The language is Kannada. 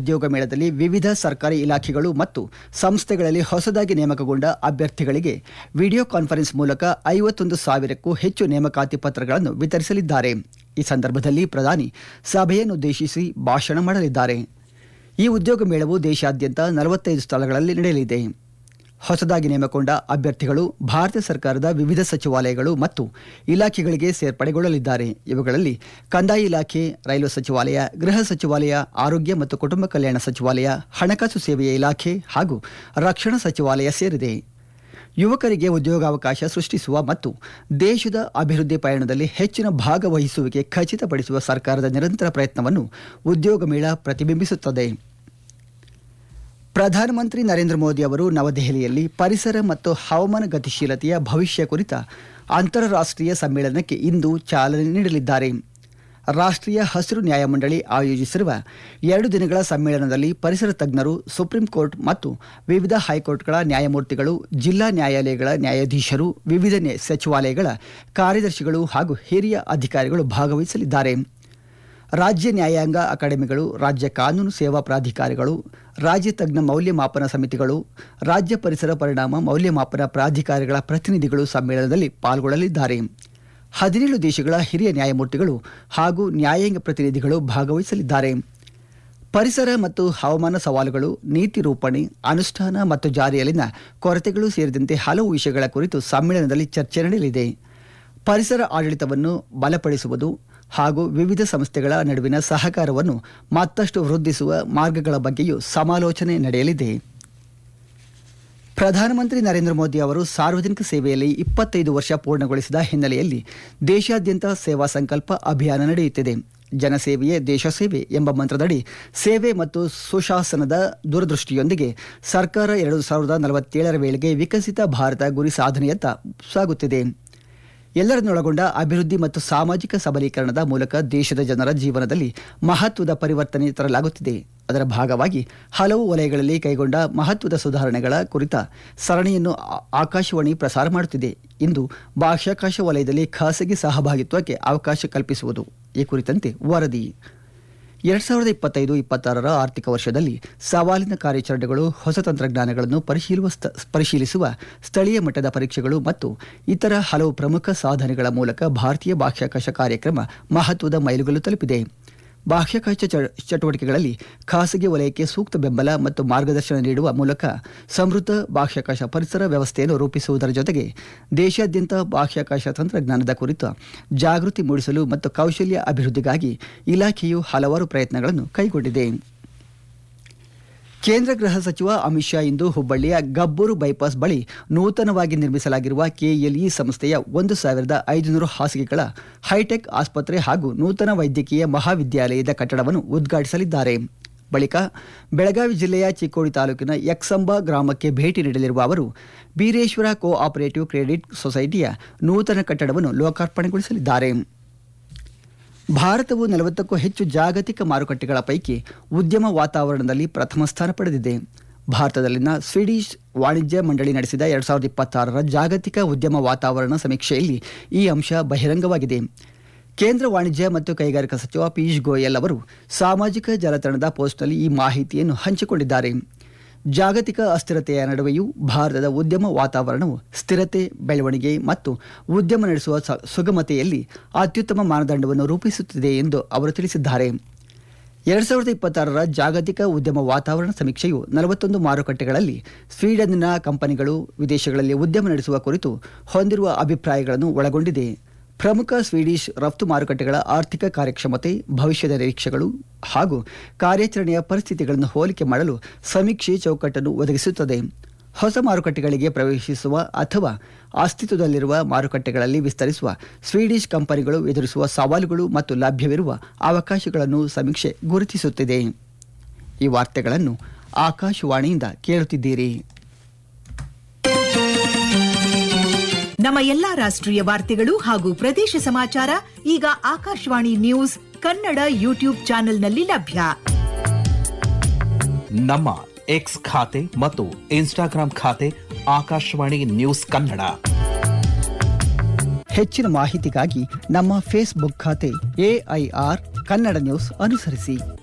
ಉದ್ಯೋಗ ಮೇಳದಲ್ಲಿ ವಿವಿಧ ಸರ್ಕಾರಿ ಇಲಾಖೆಗಳು ಮತ್ತು ಸಂಸ್ಥೆಗಳಲ್ಲಿ ಹೊಸದಾಗಿ ನೇಮಕಗೊಂಡ ಅಭ್ಯರ್ಥಿಗಳಿಗೆ ವಿಡಿಯೋ ಕಾನ್ಫರೆನ್ಸ್ ಮೂಲಕ ಐವತ್ತೊಂದು ಸಾವಿರಕ್ಕೂ ಹೆಚ್ಚು ನೇಮಕಾತಿ ಪತ್ರಗಳನ್ನು ವಿತರಿಸಲಿದ್ದಾರೆ ಈ ಸಂದರ್ಭದಲ್ಲಿ ಪ್ರಧಾನಿ ಸಭೆಯನ್ನುದ್ದೇಶಿಸಿ ಭಾಷಣ ಮಾಡಲಿದ್ದಾರೆ ಈ ಉದ್ಯೋಗ ಮೇಳವು ದೇಶಾದ್ಯಂತ ನಲವತ್ತೈದು ಸ್ಥಳಗಳಲ್ಲಿ ನಡೆಯಲಿದೆ ಹೊಸದಾಗಿ ನೇಮಕೊಂಡ ಅಭ್ಯರ್ಥಿಗಳು ಭಾರತ ಸರ್ಕಾರದ ವಿವಿಧ ಸಚಿವಾಲಯಗಳು ಮತ್ತು ಇಲಾಖೆಗಳಿಗೆ ಸೇರ್ಪಡೆಗೊಳ್ಳಲಿದ್ದಾರೆ ಇವುಗಳಲ್ಲಿ ಕಂದಾಯ ಇಲಾಖೆ ರೈಲ್ವೆ ಸಚಿವಾಲಯ ಗೃಹ ಸಚಿವಾಲಯ ಆರೋಗ್ಯ ಮತ್ತು ಕುಟುಂಬ ಕಲ್ಯಾಣ ಸಚಿವಾಲಯ ಹಣಕಾಸು ಸೇವೆಯ ಇಲಾಖೆ ಹಾಗೂ ರಕ್ಷಣಾ ಸಚಿವಾಲಯ ಸೇರಿದೆ ಯುವಕರಿಗೆ ಉದ್ಯೋಗಾವಕಾಶ ಸೃಷ್ಟಿಸುವ ಮತ್ತು ದೇಶದ ಅಭಿವೃದ್ಧಿ ಪಯಣದಲ್ಲಿ ಹೆಚ್ಚಿನ ಭಾಗವಹಿಸುವಿಕೆ ಖಚಿತಪಡಿಸುವ ಸರ್ಕಾರದ ನಿರಂತರ ಪ್ರಯತ್ನವನ್ನು ಉದ್ಯೋಗ ಮೇಳ ಪ್ರತಿಬಿಂಬಿಸುತ್ತದೆ ಪ್ರಧಾನಮಂತ್ರಿ ನರೇಂದ್ರ ಮೋದಿ ಅವರು ನವದೆಹಲಿಯಲ್ಲಿ ಪರಿಸರ ಮತ್ತು ಹವಾಮಾನ ಗತಿಶೀಲತೆಯ ಭವಿಷ್ಯ ಕುರಿತ ಅಂತಾರಾಷ್ಟ್ರೀಯ ಸಮ್ಮೇಳನಕ್ಕೆ ಇಂದು ಚಾಲನೆ ನೀಡಲಿದ್ದಾರೆ ರಾಷ್ಟ್ರೀಯ ಹಸಿರು ನ್ಯಾಯಮಂಡಳಿ ಆಯೋಜಿಸಿರುವ ಎರಡು ದಿನಗಳ ಸಮ್ಮೇಳನದಲ್ಲಿ ಪರಿಸರ ತಜ್ಞರು ಸುಪ್ರೀಂ ಕೋರ್ಟ್ ಮತ್ತು ವಿವಿಧ ಹೈಕೋರ್ಟ್ಗಳ ನ್ಯಾಯಮೂರ್ತಿಗಳು ಜಿಲ್ಲಾ ನ್ಯಾಯಾಲಯಗಳ ನ್ಯಾಯಾಧೀಶರು ವಿವಿಧ ನ್ಯಾ- ಸಚಿವಾಲಯಗಳ ಕಾರ್ಯದರ್ಶಿಗಳು ಹಾಗೂ ಹಿರಿಯ ಅಧಿಕಾರಿಗಳು ಭಾಗವಹಿಸಲಿದ್ದಾರೆ ರಾಜ್ಯ ನ್ಯಾಯಾಂಗ ಅಕಾಡೆಮಿಗಳು ರಾಜ್ಯ ಕಾನೂನು ಸೇವಾ ಪ್ರಾಧಿಕಾರಗಳು ರಾಜ್ಯ ತಜ್ಞ ಮೌಲ್ಯಮಾಪನ ಸಮಿತಿಗಳು ರಾಜ್ಯ ಪರಿಸರ ಪರಿಣಾಮ ಮೌಲ್ಯಮಾಪನ ಪ್ರಾಧಿಕಾರಗಳ ಪ್ರತಿನಿಧಿಗಳು ಸಮ್ಮೇಳನದಲ್ಲಿ ಪಾಲ್ಗೊಳ್ಳಲಿದ್ದಾರೆ ಹದಿನೇಳು ದೇಶಗಳ ಹಿರಿಯ ನ್ಯಾಯಮೂರ್ತಿಗಳು ಹಾಗೂ ನ್ಯಾಯಾಂಗ ಪ್ರತಿನಿಧಿಗಳು ಭಾಗವಹಿಸಲಿದ್ದಾರೆ ಪರಿಸರ ಮತ್ತು ಹವಾಮಾನ ಸವಾಲುಗಳು ನೀತಿ ರೂಪಣೆ ಅನುಷ್ಠಾನ ಮತ್ತು ಜಾರಿಯಲ್ಲಿನ ಕೊರತೆಗಳು ಸೇರಿದಂತೆ ಹಲವು ವಿಷಯಗಳ ಕುರಿತು ಸಮ್ಮೇಳನದಲ್ಲಿ ಚರ್ಚೆ ನಡೆಯಲಿದೆ ಪರಿಸರ ಆಡಳಿತವನ್ನು ಬಲಪಡಿಸುವುದು ಹಾಗೂ ವಿವಿಧ ಸಂಸ್ಥೆಗಳ ನಡುವಿನ ಸಹಕಾರವನ್ನು ಮತ್ತಷ್ಟು ವೃದ್ಧಿಸುವ ಮಾರ್ಗಗಳ ಬಗ್ಗೆಯೂ ಸಮಾಲೋಚನೆ ನಡೆಯಲಿದೆ ಪ್ರಧಾನಮಂತ್ರಿ ನರೇಂದ್ರ ಮೋದಿ ಅವರು ಸಾರ್ವಜನಿಕ ಸೇವೆಯಲ್ಲಿ ಇಪ್ಪತ್ತೈದು ವರ್ಷ ಪೂರ್ಣಗೊಳಿಸಿದ ಹಿನ್ನೆಲೆಯಲ್ಲಿ ದೇಶಾದ್ಯಂತ ಸೇವಾ ಸಂಕಲ್ಪ ಅಭಿಯಾನ ನಡೆಯುತ್ತಿದೆ ಜನಸೇವೆಯೇ ದೇಶ ಸೇವೆ ಎಂಬ ಮಂತ್ರದಡಿ ಸೇವೆ ಮತ್ತು ಸುಶಾಸನದ ದೂರದೃಷ್ಟಿಯೊಂದಿಗೆ ಸರ್ಕಾರ ಎರಡು ಸಾವಿರದ ನಲವತ್ತೇಳರ ವೇಳೆಗೆ ವಿಕಸಿತ ಭಾರತ ಗುರಿ ಸಾಧನೆಯತ್ತ ಸಾಗುತ್ತಿದೆ ಎಲ್ಲರನ್ನೊಳಗೊಂಡ ಅಭಿವೃದ್ಧಿ ಮತ್ತು ಸಾಮಾಜಿಕ ಸಬಲೀಕರಣದ ಮೂಲಕ ದೇಶದ ಜನರ ಜೀವನದಲ್ಲಿ ಮಹತ್ವದ ಪರಿವರ್ತನೆ ತರಲಾಗುತ್ತಿದೆ ಅದರ ಭಾಗವಾಗಿ ಹಲವು ವಲಯಗಳಲ್ಲಿ ಕೈಗೊಂಡ ಮಹತ್ವದ ಸುಧಾರಣೆಗಳ ಕುರಿತ ಸರಣಿಯನ್ನು ಆ- ಆಕಾಶವಾಣಿ ಪ್ರಸಾರ ಮಾಡುತ್ತಿದೆ ಇಂದು ಬಾಹ್ಯಾಕಾಶ ವಲಯದಲ್ಲಿ ಖಾಸಗಿ ಸಹಭಾಗಿತ್ವಕ್ಕೆ ಅವಕಾಶ ಕಲ್ಪಿಸುವುದು ಈ ಕುರಿತಂತೆ ವರದಿ ಎರಡ್ ಸಾವಿರದ ಇಪ್ಪತ್ತೈದು ಇಪ್ಪತ್ತಾರರ ಆರ್ಥಿಕ ವರ್ಷದಲ್ಲಿ ಸವಾಲಿನ ಕಾರ್ಯಾಚರಣೆಗಳು ಹೊಸ ತಂತ್ರಜ್ಞಾನಗಳನ್ನು ಪರಿಶೀಲುವ ಸ್ಥ- ಪರಿಶೀಲಿಸುವ ಸ್ಥಳೀಯ ಮಟ್ಟದ ಪರೀಕ್ಷೆಗಳು ಮತ್ತು ಇತರ ಹಲವು ಪ್ರಮುಖ ಸಾಧನೆಗಳ ಮೂಲಕ ಭಾರತೀಯ ಬಾಹ್ಯಾಕಾಶ ಕಾರ್ಯಕ್ರಮ ಮಹತ್ವದ ಮೈಲುಗಲ್ಲು ತಲುಪಿದೆ ಬಾಹ್ಯಾಕಾಶ ಚ- ಚಟುವಟಿಕೆಗಳಲ್ಲಿ ಖಾಸಗಿ ವಲಯಕ್ಕೆ ಸೂಕ್ತ ಬೆಂಬಲ ಮತ್ತು ಮಾರ್ಗದರ್ಶನ ನೀಡುವ ಮೂಲಕ ಸಮೃದ್ಧ ಬಾಹ್ಯಾಕಾಶ ಪರಿಸರ ವ್ಯವಸ್ಥೆಯನ್ನು ರೂಪಿಸುವುದರ ಜೊತೆಗೆ ದೇಶಾದ್ಯಂತ ಬಾಹ್ಯಾಕಾಶ ತಂತ್ರಜ್ಞಾನದ ಕುರಿತ ಜಾಗೃತಿ ಮೂಡಿಸಲು ಮತ್ತು ಕೌಶಲ್ಯ ಅಭಿವೃದ್ಧಿಗಾಗಿ ಇಲಾಖೆಯು ಹಲವಾರು ಪ್ರಯತ್ನಗಳನ್ನು ಕೈಗೊಂಡಿದೆ ಕೇಂದ್ರ ಗೃಹ ಸಚಿವ ಅಮಿತ್ ಶಾ ಇಂದು ಹುಬ್ಬಳ್ಳಿಯ ಗಬ್ಬೂರು ಬೈಪಾಸ್ ಬಳಿ ನೂತನವಾಗಿ ನಿರ್ಮಿಸಲಾಗಿರುವ ಕೆಎಲ್ಇ ಸಂಸ್ಥೆಯ ಒಂದು ಸಾವಿರದ ಐದುನೂರು ಹಾಸಿಗೆಗಳ ಹೈಟೆಕ್ ಆಸ್ಪತ್ರೆ ಹಾಗೂ ನೂತನ ವೈದ್ಯಕೀಯ ಮಹಾವಿದ್ಯಾಲಯದ ಕಟ್ಟಡವನ್ನು ಉದ್ಘಾಟಿಸಲಿದ್ದಾರೆ ಬಳಿಕ ಬೆಳಗಾವಿ ಜಿಲ್ಲೆಯ ಚಿಕ್ಕೋಡಿ ತಾಲೂಕಿನ ಯಕ್ಸಂಬ ಗ್ರಾಮಕ್ಕೆ ಭೇಟಿ ನೀಡಲಿರುವ ಅವರು ಬೀರೇಶ್ವರ ಕೋ ಆಪರೇಟಿವ್ ಕ್ರೆಡಿಟ್ ಸೊಸೈಟಿಯ ನೂತನ ಕಟ್ಟಡವನ್ನು ಲೋಕಾರ್ಪಣೆಗೊಳಿಸಲಿದ್ದಾರೆ ಭಾರತವು ನಲವತ್ತಕ್ಕೂ ಹೆಚ್ಚು ಜಾಗತಿಕ ಮಾರುಕಟ್ಟೆಗಳ ಪೈಕಿ ಉದ್ಯಮ ವಾತಾವರಣದಲ್ಲಿ ಪ್ರಥಮ ಸ್ಥಾನ ಪಡೆದಿದೆ ಭಾರತದಲ್ಲಿನ ಸ್ವೀಡಿಷ್ ವಾಣಿಜ್ಯ ಮಂಡಳಿ ನಡೆಸಿದ ಎರಡ್ ಸಾವಿರದ ಇಪ್ಪತ್ತಾರರ ಜಾಗತಿಕ ಉದ್ಯಮ ವಾತಾವರಣ ಸಮೀಕ್ಷೆಯಲ್ಲಿ ಈ ಅಂಶ ಬಹಿರಂಗವಾಗಿದೆ ಕೇಂದ್ರ ವಾಣಿಜ್ಯ ಮತ್ತು ಕೈಗಾರಿಕಾ ಸಚಿವ ಪಿಯೂಷ್ ಗೋಯಲ್ ಅವರು ಸಾಮಾಜಿಕ ಜಾಲತಾಣದ ಪೋಸ್ಟ್ನಲ್ಲಿ ಈ ಮಾಹಿತಿಯನ್ನು ಹಂಚಿಕೊಂಡಿದ್ದಾರೆ ಜಾಗತಿಕ ಅಸ್ಥಿರತೆಯ ನಡುವೆಯೂ ಭಾರತದ ಉದ್ಯಮ ವಾತಾವರಣವು ಸ್ಥಿರತೆ ಬೆಳವಣಿಗೆ ಮತ್ತು ಉದ್ಯಮ ನಡೆಸುವ ಸ- ಸುಗಮತೆಯಲ್ಲಿ ಅತ್ಯುತ್ತಮ ಮಾನದಂಡವನ್ನು ರೂಪಿಸುತ್ತಿದೆ ಎಂದು ಅವರು ತಿಳಿಸಿದ್ದಾರೆ ಎರಡ್ ಸಾವಿರದ ಇಪ್ಪತ್ತಾರರ ಜಾಗತಿಕ ಉದ್ಯಮ ವಾತಾವರಣ ಸಮೀಕ್ಷೆಯು ನಲವತ್ತೊಂದು ಮಾರುಕಟ್ಟೆಗಳಲ್ಲಿ ಸ್ವೀಡನ್ನಿನ ಕಂಪನಿಗಳು ವಿದೇಶಗಳಲ್ಲಿ ಉದ್ಯಮ ನಡೆಸುವ ಕುರಿತು ಹೊಂದಿರುವ ಅಭಿಪ್ರಾಯಗಳನ್ನು ಒಳಗೊಂಡಿದೆ ಪ್ರಮುಖ ಸ್ವೀಡಿಷ್ ರಫ್ತು ಮಾರುಕಟ್ಟೆಗಳ ಆರ್ಥಿಕ ಕಾರ್ಯಕ್ಷಮತೆ ಭವಿಷ್ಯದ ನಿರೀಕ್ಷೆಗಳು ಹಾಗೂ ಕಾರ್ಯಾಚರಣೆಯ ಪರಿಸ್ಥಿತಿಗಳನ್ನು ಹೋಲಿಕೆ ಮಾಡಲು ಸಮೀಕ್ಷೆ ಚೌಕಟ್ಟನ್ನು ಒದಗಿಸುತ್ತದೆ ಹೊಸ ಮಾರುಕಟ್ಟೆಗಳಿಗೆ ಪ್ರವೇಶಿಸುವ ಅಥವಾ ಅಸ್ತಿತ್ವದಲ್ಲಿರುವ ಮಾರುಕಟ್ಟೆಗಳಲ್ಲಿ ವಿಸ್ತರಿಸುವ ಸ್ವೀಡಿಷ್ ಕಂಪನಿಗಳು ಎದುರಿಸುವ ಸವಾಲುಗಳು ಮತ್ತು ಲಭ್ಯವಿರುವ ಅವಕಾಶಗಳನ್ನು ಸಮೀಕ್ಷೆ ಗುರುತಿಸುತ್ತಿದೆ ಈ ವಾರ್ತೆಗಳನ್ನು ಆಕಾಶವಾಣಿಯಿಂದ ಕೇಳುತ್ತಿದ್ದೀರಿ ನಮ್ಮ ಎಲ್ಲಾ ರಾಷ್ಟ್ರೀಯ ವಾರ್ತೆಗಳು ಹಾಗೂ ಪ್ರದೇಶ ಸಮಾಚಾರ ಈಗ ಆಕಾಶವಾಣಿ ನ್ಯೂಸ್ ಕನ್ನಡ ಯೂಟ್ಯೂಬ್ ಚಾನೆಲ್ನಲ್ಲಿ ಲಭ್ಯ ನಮ್ಮ ಎಕ್ಸ್ ಖಾತೆ ಮತ್ತು ಇನ್ಸ್ಟಾಗ್ರಾಂ ಖಾತೆ ಆಕಾಶವಾಣಿ ನ್ಯೂಸ್ ಕನ್ನಡ ಹೆಚ್ಚಿನ ಮಾಹಿತಿಗಾಗಿ ನಮ್ಮ ಫೇಸ್ಬುಕ್ ಖಾತೆ ಎಐಆರ್ ಕನ್ನಡ ನ್ಯೂಸ್ ಅನುಸರಿಸಿ